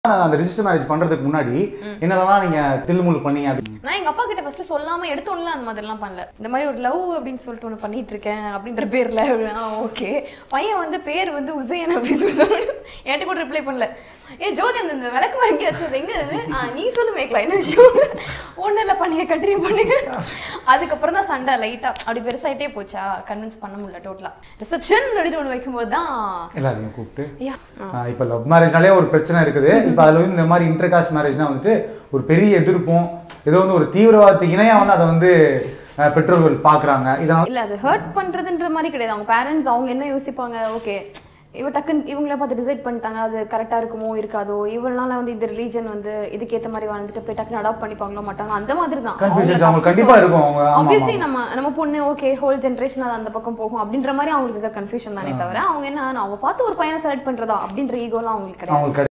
அந்த register marriage பண்றதுக்கு முன்னாடி என்னெல்லாம் நீங்க தில்முல் பண்ணி அப்படி நான் எங்க அப்பா கிட்ட ஃபர்ஸ்ட் சொல்லாம எடுத்தோம்ல அந்த மாதிரிலாம் பண்ணல இந்த மாதிரி ஒரு லவ் அப்படின்னு சொல்லிட்டு ஒன்று பண்ணிட்டு இருக்கேன் அப்படின்ற பேர்ல ஓகே பையன் வந்து பேர் வந்து உசைன் அப்படின்னு சொல்லி சொன்னாரு. என்கிட்ட கூட ரிப்ளை பண்ணல ஏ ஜோதி அந்த இந்த விளக்கு வாங்கி வச்சது எங்க அது ஆ, நீ சொல்லு மேய்க்கலாம் என்ன விஷயம் ஒன்றும் இல்லை பண்ணுங்க கண்டினியூ பண்ணுங்க அதுக்கப்புறம் தான் சண்டை லைட்டா அப்படி பெருசாயிட்டே போச்சா கன்வின்ஸ் பண்ண முடியல டோட்டலா ரிசப்ஷன் அப்படின்னு ஒன்று வைக்கும்போது தான் எல்லாரையும் கூப்பிட்டு யா ஆஹ் இப்ப லவ் மேரேஜ்னாலே ஒரு பிரச்சனை இருக்குது இப்ப அதுல வந்து இந்த மாதிரி இன்டர் காஸ்ட் மேரேஜ்னா வந்துட்டு ஒரு பெரிய எதிர்ப்பும் ஏதோ வந்து ஒரு தீவிரவாதத்துக்கு இணையா வந்து அதை வந்து ஆஹ் பெற்றோர்கள் பாக்குறாங்க இதனால இல்ல அது ஹர்ட் பண்றதுன்ற மாதிரி கிடையாது அவங்க பேரண்ட்ஸ் அவங்க என்ன யோசிப்பாங்க ஓகே இவ டக்குன்னு இவங்கள பார்த்து டிசைட் பண்ணிட்டாங்க அது கரெக்டா இருக்குமோ இருக்காதோ இவளால வந்து இந்த ரிலீஜன் வந்து இதுக்கேத்த மாதிரி வாழ்ந்துட்டு போய் டக்குன்னு அடாப்ட் பண்ணிப்பாங்களோ மாட்டாங்க அந்த மாதிரி தான் கன்ஃபியூஷன்ஸ் அவங்களுக்கு கண்டிப்பா இருக்கும் அவங்க ஆமா ஆப்வியஸ்லி நம்ம நம்ம பொண்ணு ஓகே ஹோல் ஜென்ரேஷன் அது அந்த பக்கம் போகும் அப்படின்ற மாதிரி அவங்களுக்கு இருக்க கன்ஃபியூஷன் தானே தவிர அவங்க என்ன அவங்க பார்த்து ஒரு பையனை செலக்ட் பண்றதா அப்படின்ற ஈகோலாம் அவங்களுக்கு கிடையாது அவங்களுக்கு